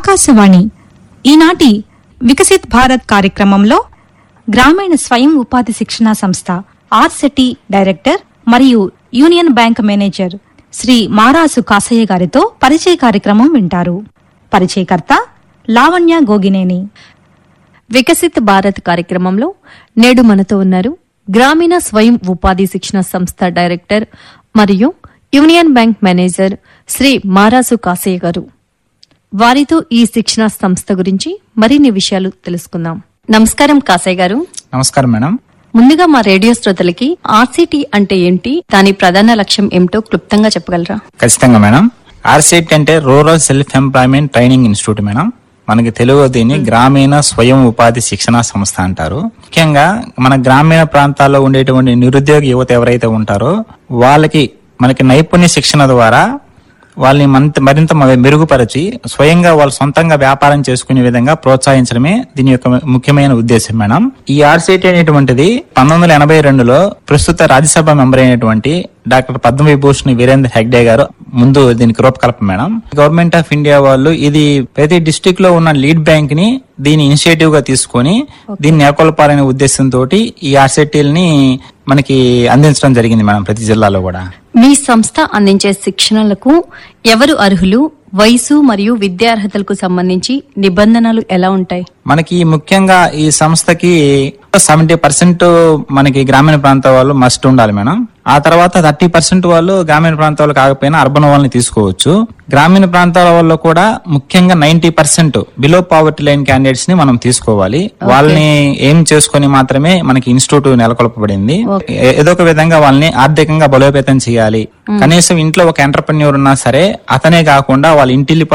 ఆకాశవాణి ఈనాటి వికసిత్ భారత్ కార్యక్రమంలో గ్రామీణ స్వయం ఉపాధి శిక్షణా సంస్థ ఆర్సెటి డైరెక్టర్ మరియు Union Bank manager Sri Marasu Kasaiah గారితో పరిచయ కార్యక్రమం వింటారు పరిచయకర్త లావణ్య గోగినేని వికసిత్ భారత్ కార్యక్రమంలో నేడు మనతో ఉన్నారు గ్రామీణ స్వయం ఉపాధి శిక్షణ సంస్థ డైరెక్టర్ మరియు Union Bank manager Sri Marasu Kasaiah గారు వారితో ఈ శిక్షణ సంస్థ గురించి మరిన్ని విషయాలు తెలుసుకుందాం నమస్కారం కాసయ్య గారు నమస్కారం మేడం ముందుగా మా రేడియో శ్రోతలకి ఆర్సిటీ అంటే ఏంటి దాని ప్రధాన లక్ష్యం ఏమిటో క్లుప్తంగా చెప్పగలరా ఖచ్చితంగా మేడం ఆర్సెట్ అంటే rural self employment training institute madam మనకి తెలుగు దీన్ని గ్రామీణ స్వయం ఉపాధి శిక్షణ సంస్థ అంటారు ముఖ్యంగా మన గ్రామీణ ప్రాంతాల్లో ఉండేటువంటి నిరుద్యోగ యువత ఎవరైతే ఉంటారో వాళ్ళకి మనకి నైపుణ్య శిక్షణ ద్వారా వాళ్ళని మంత మరింత మ- మెరుగుపరిచి స్వయంగా వాళ్ళు సొంతంగా వ్యాపారం చేసుకునే విధంగా ప్రోత్సహించడమే దీని యొక్క ముఖ్యమైన ఉద్దేశం మేడం ఈ ఆర్సీటీ అనేటువంటిది పంతొమ్మిది వందల ఎనభై రెండులో ప్రస్తుత రాజ్యసభ మెంబర్ అయినటువంటి డాక్టర్ పద్మవిభూషణ్ వీరేంద్ర హెగ్డే గారు ముందు దీనికి రూపకల్పన మేడం గవర్నమెంట్ ఆఫ్ ఇండియా వాళ్ళు ఇది ప్రతి డిస్టిక్ లో ఉన్న లీడ్ బ్యాంక్ ని దీని ఇనిషియేటివ్ గా తీసుకొని దీన్ని నెలకొల్పాలనే ఉద్దేశంతో ఈ ఆర్సీటీలని మనకి అందించడం జరిగింది మేడం ప్రతి జిల్లాలో కూడా మీ సంస్థ అందించే శిక్షణలకు ఎవరు అర్హులు వయసు మరియు విద్యార్హతలకు సంబంధించి నిబంధనలు ఎలా ఉంటాయి మనకి ముఖ్యంగా ఈ సంస్థకి సెవెంటీ పర్సెంట్ మనకి గ్రామీణ ప్రాంత వాళ్ళు మస్ట్ ఉండాలి మేడం ఆ తర్వాత థర్టీ పర్సెంట్ వాళ్ళు గ్రామీణ ప్రాంతాలు కాకపోయినా అర్బన్ వాళ్ళని తీసుకోవచ్చు గ్రామీణ ప్రాంతాల వాళ్ళు కూడా ముఖ్యంగా ninety percent below poverty line candidates ని మనం తీసుకోవాలి వాళ్ళని ఏం చేసుకొని మాత్రమే మనకి ఇన్స్టిట్యూట్ నెలకొల్పబడింది ఏ- ఏదో ఒక విధంగా వాళ్ళని ఆర్థికంగా బలోపేతం చేయాలి కనీసం ఇంట్లో ఒక ఎంటర్ప్రెన్యూర్ ఉన్నా సరే అతనే కాకుండా వాళ్ళ ఇంటిల్లి